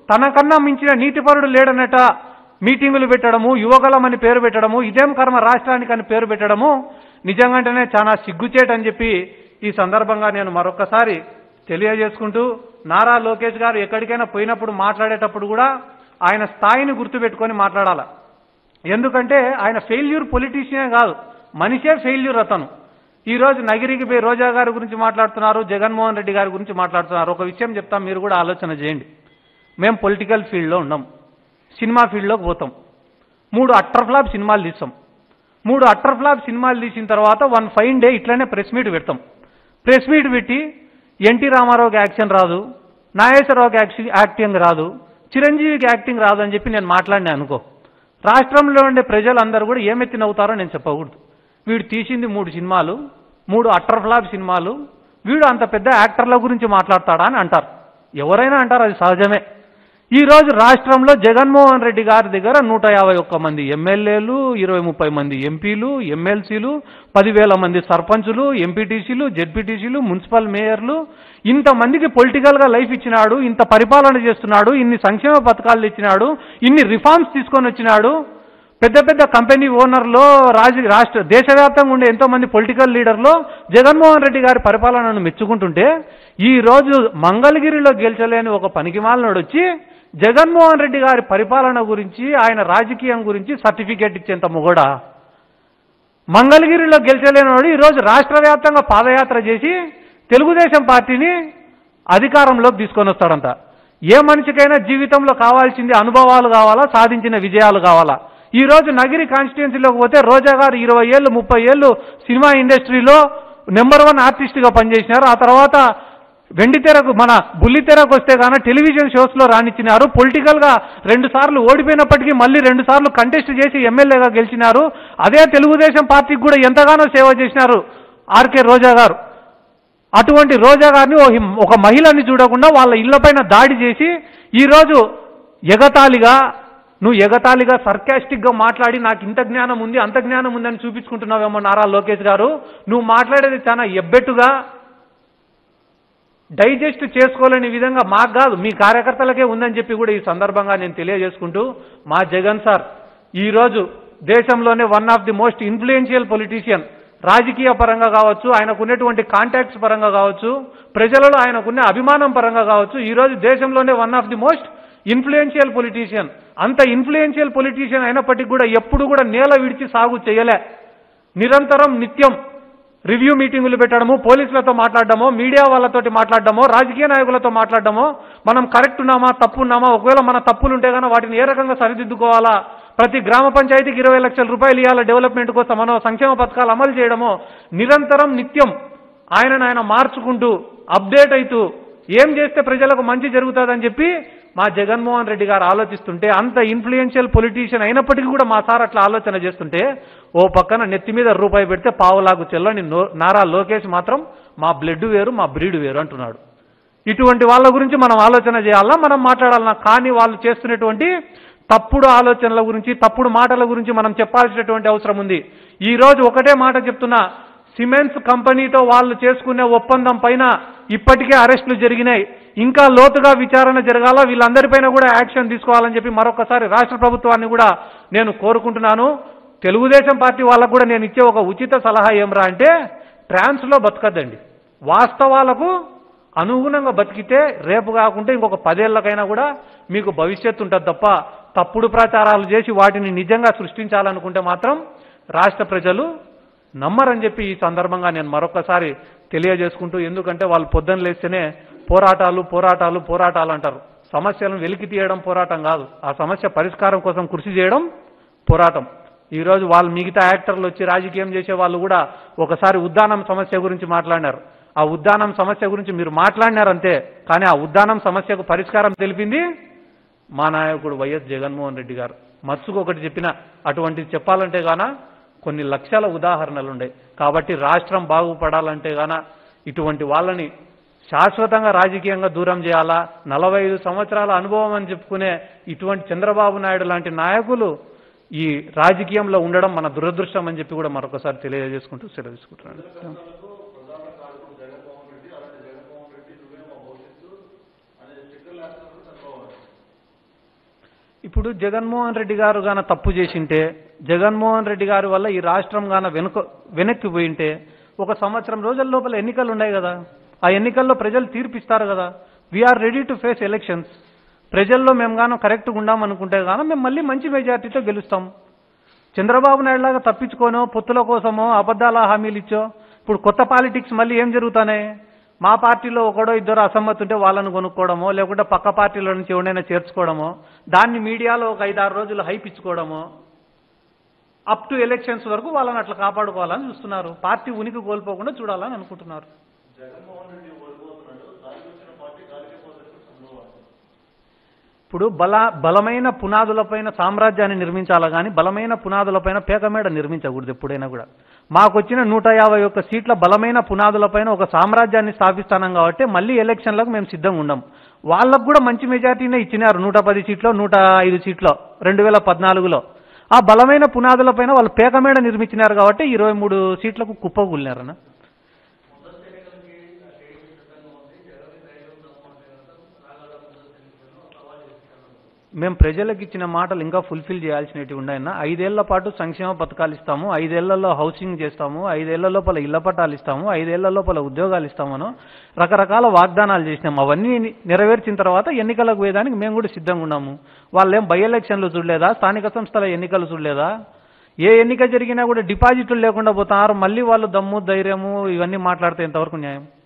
తనకన్నా మించిన నీతిపరుడు లేడనట మీటింగులు పెట్టడము యువగలం అని పేరు పెట్టడము ఇదేం కర్మ రాష్ట్రానికి అని పేరు పెట్టడము నిజంగానే చాలా సిగ్గుచేటని చెప్పి ఈ సందర్భంగా నేను మరొకసారి తెలియజేసుకుంటూ నారా లోకేష్ గారు ఎక్కడికైనా పోయినప్పుడు మాట్లాడేటప్పుడు కూడా ఆయన స్థాయిని గుర్తుపెట్టుకొని మాట్లాడాల ఎందుకంటే ఆయన ఫెయిల్యూర్ పొలిటీషియనే కాదు మనిషే ఫెయిల్యూర్ అతను ఈ రోజు నగిరికి పోయి రోజా గారి గురించి మాట్లాడుతున్నారు జగన్మోహన్ రెడ్డి గారి గురించి మాట్లాడుతున్నారు ఒక విషయం చెప్తాం మీరు కూడా ఆలోచన చేయండి మేము పొలిటికల్ ఫీల్డ్లో ఉన్నాం సినిమా ఫీల్డ్లోకి పోతాం మూడు అట్టర్ ఫ్లాప్ సినిమాలు తీస్తాం మూడు అట్టర్ ఫ్లాప్ సినిమాలు తీసిన తర్వాత వన్ ఫైన్ డే ఇట్లనే ప్రెస్ మీట్ పెడతాం ప్రెస్ మీట్ పెట్టి ఎన్టీ రామారావుకి యాక్షన్ రాదు నాగేశ్వరరావుకి యాక్షన్ యాక్టింగ్ రాదు చిరంజీవికి యాక్టింగ్ రాదు అని చెప్పి నేను మాట్లాడినా అనుకో రాష్ట్రంలో ఉండే ప్రజలందరూ కూడా ఏమెత్తి నవ్వుతారో నేను చెప్పకూడదు వీడు తీసింది మూడు సినిమాలు మూడు అట్టర్ ఫ్లాప్ సినిమాలు వీడు అంత పెద్ద యాక్టర్ల గురించి మాట్లాడతాడా అని అంటారు ఎవరైనా అంటారు అది సహజమే ఈ రోజు రాష్ట్రంలో జగన్మోహన్ రెడ్డి గారి దగ్గర నూట యాభై ఒక్క మంది ఎమ్మెల్యేలు ఇరవై ముప్పై మంది ఎంపీలు ఎమ్మెల్సీలు పదివేల మంది సర్పంచులు ఎంపీటీసీలు జెడ్పీటీసీలు మున్సిపల్ మేయర్లు ఇంతమందికి పొలిటికల్గా లైఫ్ ఇచ్చినాడు ఇంత పరిపాలన చేస్తున్నాడు ఇన్ని సంక్షేమ పథకాలు ఇచ్చినాడు ఇన్ని రిఫార్మ్స్ తీసుకొని వచ్చినాడు పెద్ద పెద్ద కంపెనీ ఓనర్లో రాజ రాష్ట్ర దేశవ్యాప్తంగా ఉండే ఎంతో మంది పొలిటికల్ లీడర్లో జగన్మోహన్ రెడ్డి గారి పరిపాలనను మెచ్చుకుంటుంటే ఈ రోజు మంగళగిరిలో గెలిచలేని ఒక పనికిమాలనోడు వచ్చి జగన్మోహన్ రెడ్డి గారి పరిపాలన గురించి ఆయన రాజకీయం గురించి సర్టిఫికేట్ ఇచ్చేంత మొగడా మంగళగిరిలో గెలిచలేనివాడు ఈరోజు రాష్ట్ర వ్యాప్తంగా పాదయాత్ర చేసి తెలుగుదేశం పార్టీని అధికారంలోకి తీసుకొని వస్తాడంట ఏ మనిషికైనా జీవితంలో కావాల్సింది అనుభవాలు కావాలా సాధించిన విజయాలు కావాలా ఈ రోజు నగిరి కాన్స్టిట్యున్సీలోకి పోతే రోజా గారు ఇరవై ఏళ్ళు ముప్పై ఏళ్ళు సినిమా ఇండస్ట్రీలో నెంబర్ వన్ ఆర్టిస్ట్గా పనిచేసినారు ఆ తర్వాత వెండి తెరకు మన బుల్లి తెరకు వస్తే గాన టెలివిజన్ షోస్లో రాణించినారు పొలిటికల్గా రెండు సార్లు ఓడిపోయినప్పటికీ మళ్ళీ రెండు సార్లు కంటెస్ట్ చేసి ఎమ్మెల్యేగా గెలిచినారు అదే తెలుగుదేశం పార్టీకి కూడా ఎంతగానో సేవ చేసినారు ఆర్కే రోజా గారు అటువంటి రోజా గారిని ఓ హిం- ఒక మహిళని చూడకుండా వాళ్ళ ఇళ్లపైన దాడి చేసి ఈరోజు ఎగతాళిగా నువ్వు ఎగతాళిగా సర్కాస్టిక్గా మాట్లాడి నాకు ఇంత జ్ఞానం ఉంది అంత జ్ఞానం ఉందని చూపించుకుంటున్నావేమో నారా లోకేష్ గారు నువ్వు మాట్లాడేది చాలా ఎబ్బెట్టుగా డైజెస్ట్ చేసుకోలేని విధంగా మాకు కాదు మీ కార్యకర్తలకే ఉందని చెప్పి కూడా ఈ సందర్భంగా నేను తెలియజేసుకుంటూ మా జగన్ సార్ ఈరోజు దేశంలోనే one of the most influential politician రాజకీయ పరంగా కావచ్చు ఆయనకున్నటువంటి కాంటాక్ట్స్ పరంగా కావచ్చు ప్రజలలో ఆయనకున్న అభిమానం పరంగా కావచ్చు ఈరోజు దేశంలోనే one of the most influential politician అంత ఇన్ఫ్లుయెన్షియల్ పొలిటీషియన్ అయినప్పటికీ కూడా ఎప్పుడు కూడా నేల విడిచి సాగు చేయలే నిరంతరం నిత్యం రివ్యూ మీటింగులు పెట్టడము పోలీసులతో మాట్లాడడమో మీడియా వాళ్ళతోటి మాట్లాడడమో రాజకీయ నాయకులతో మాట్లాడడమో మనం కరెక్ట్ ఉన్నామా తప్పు ఉన్నామా ఒకవేళ మన తప్పులు ఉంటే కనుక వాటిని ఏ రకంగా సరిదిద్దుకోవాలా ప్రతి గ్రామ పంచాయతీకి ఇరవై లక్షల రూపాయలు ఇవ్వాల డెవలప్మెంట్ కోసం మనం సంక్షేమ పథకాలు అమలు చేయడమో నిరంతరం నిత్యం ఆయనను ఆయన మార్చుకుంటూ అప్డేట్ అవుతూ ఏం చేస్తే ప్రజలకు మంచి జరుగుతుందని చెప్పి మా జగన్మోహన్ రెడ్డి గారు ఆలోచిస్తుంటే అంత ఇన్ఫ్లుయెన్షియల్ పొలిటీషియన్ అయినప్పటికీ కూడా మా సార్ అట్లా ఆలోచన చేస్తుంటే ఓ పక్కన నెత్తి మీద రూపాయి పెడితే పావులాగు చెల్లని నో- నారా లోకేష్ మాత్రం మా బ్లడ్ వేరు మా బ్రీడ్ వేరు అంటున్నాడు ఇటువంటి వాళ్ళ గురించి మనం ఆలోచన చేయాలన్నా మనం మాట్లాడాలన్నా కానీ వాళ్ళు చేస్తున్నటువంటి తప్పుడు ఆలోచనల గురించి తప్పుడు మాటల గురించి మనం చెప్పాల్సినటువంటి అవసరం ఉంది ఈ రోజు ఒకటే మాట చెప్తున్నా సిమెంట్స్ కంపెనీతో వాళ్ళు చేసుకునే ఒప్పందం పైన ఇప్పటికే అరెస్టులు జరిగినాయి ఇంకా లోతుగా విచారణ జరగాల వీళ్ళందరిపైన కూడా యాక్షన్ తీసుకోవాలని చెప్పి మరొకసారి రాష్ట్ర ప్రభుత్వాన్ని కూడా నేను కోరుకుంటున్నాను తెలుగుదేశం పార్టీ వాళ్ళకు కూడా నేను ఇచ్చే ఒక ఉచిత సలహా ఏమరా అంటే ట్రాన్స్లో బతకద్దండి వాస్తవాలకు అనుగుణంగా బతికితే రేపు కాకుంటే ఇంకొక పదేళ్లకైనా కూడా మీకు భవిష్యత్తు ఉంటుంది తప్ప తప్పుడు ప్రచారాలు చేసి వాటిని నిజంగా సృష్టించాలనుకుంటే మాత్రం రాష్ట్ర ప్రజలు నమ్మరని చెప్పి ఈ సందర్భంగా నేను మరొకసారి తెలియజేసుకుంటూ ఎందుకంటే వాళ్ళు పొద్దున్న లేస్తేనే పోరాటాలు పోరాటాలు పోరాటాలు అంటారు సమస్యలను వెలికి తీయడం పోరాటం కాదు ఆ సమస్య పరిష్కారం కోసం కృషి చేయడం పోరాటం ఈ రోజు వాళ్ళు మిగతా యాక్టర్లు వచ్చి రాజకీయం చేసే వాళ్ళు కూడా ఒకసారి ఉద్దానం సమస్య గురించి మాట్లాడినారు ఆ ఉద్దానం సమస్య గురించి మీరు మాట్లాడినారంతే కానీ ఆ ఉద్దానం సమస్యకు పరిష్కారం తెలిపింది మా నాయకుడు వైఎస్ జగన్మోహన్ రెడ్డి గారు మత్సుకు ఒకటి చెప్పిన అటువంటిది చెప్పాలంటే గాన కొన్ని లక్షల ఉదాహరణలు ఉన్నాయి కాబట్టి రాష్ట్రం బాగుపడాలంటే గాన ఇటువంటి వాళ్ళని శాశ్వతంగా రాజకీయంగా దూరం చేయాలా నలభై ఐదు సంవత్సరాల అనుభవం అని చెప్పుకునే ఇటువంటి చంద్రబాబు నాయుడు లాంటి నాయకులు ఈ రాజకీయంలో ఉండడం మన దురదృష్టం అని చెప్పి కూడా మరొకసారి తెలియజేసుకుంటూ సెలవు తీసుకుంటున్నాను ఇప్పుడు జగన్మోహన్ రెడ్డి గారు గాన తప్పు చేసింటే జగన్మోహన్ రెడ్డి గారి వల్ల ఈ రాష్ట్రం గాన వెనుక వెనక్కి పోయింటే ఒక సంవత్సరం రోజుల లోపల ఎన్నికలు ఉన్నాయి కదా ఆ ఎన్నికల్లో ప్రజలు తీర్పిస్తారు కదా we are ready to face elections ప్రజల్లో మేము గాను కరెక్ట్గా ఉండాం అనుకుంటే గాను మేము మళ్ళీ మంచి మెజార్టీతో గెలుస్తాం చంద్రబాబు నాయుడు లాగా తప్పించుకోనో పొత్తుల కోసమో అబద్ధాల హామీలు ఇచ్చో ఇప్పుడు కొత్త పాలిటిక్స్ మళ్ళీ ఏం జరుగుతానే మా పార్టీలో ఒకడో ఇద్దరు అసమ్మతి ఉంటే వాళ్ళని కొనుక్కోవడమో లేకుంటే పక్క పార్టీలో నుంచి ఎవరైనా చేర్చుకోవడమో దాన్ని మీడియాలో ఒక ఐదారు రోజులు హైప్ ఇచ్చుకోవడమో అప్ టు ఎలక్షన్స్ వరకు వాళ్ళని అట్లా కాపాడుకోవాలని చూస్తున్నారు పార్టీ ఉనికి కోల్పోకుండా చూడాలని అనుకుంటున్నారు ఇప్పుడు బల బలమైన పునాదులపైన సామ్రాజ్యాన్ని నిర్మించాలా కానీ బలమైన పునాదులపైన పేకమేడ నిర్మించకూడదు ఎప్పుడైనా కూడా మాకు వచ్చిన నూట యాభై ఒక్క సీట్ల బలమైన పునాదులపైన ఒక సామ్రాజ్యాన్ని స్థాపిస్తానం కాబట్టి మళ్ళీ ఎలక్షన్లకు మేము సిద్ధంగా ఉన్నాం వాళ్ళకు కూడా మంచి మెజార్టీనే ఇచ్చినారు నూట పది సీట్లో నూట ఐదు సీట్లో రెండు వేల పద్నాలుగులో ఆ బలమైన పునాదులపైన వాళ్ళు పేకమేడ నిర్మించినారు కాబట్టి ఇరవై మూడు సీట్లకు కుప్పగూలినారన్న మేము ప్రజలకు ఇచ్చిన మాటలు ఇంకా ఫుల్ఫిల్ చేయాల్సినవి ఉన్నాయన్న ఐదేళ్ల పాటు సంక్షేమ పథకాలు ఇస్తాము ఐదేళ్లలో హౌసింగ్ చేస్తాము ఐదేళ్ల లోపల ఇళ్ల పట్టాలు ఇస్తాము ఐదేళ్ల లోపల ఉద్యోగాలు ఇస్తామను రకరకాల వాగ్దానాలు చేసినాము అవన్నీ నెరవేర్చిన తర్వాత ఎన్నికలకు పోయేదానికి మేము కూడా సిద్ధంగా ఉన్నాము వాళ్ళేం బై ఎలక్షన్లు చూడలేదా స్థానిక సంస్థల ఎన్నికలు చూడలేదా ఏ ఎన్నిక జరిగినా కూడా డిపాజిట్లు లేకుండా పోతున్నారు మళ్ళీ వాళ్ళు దమ్ము ధైర్యము ఇవన్నీ మాట్లాడితే ఎంతవరకు న్యాయం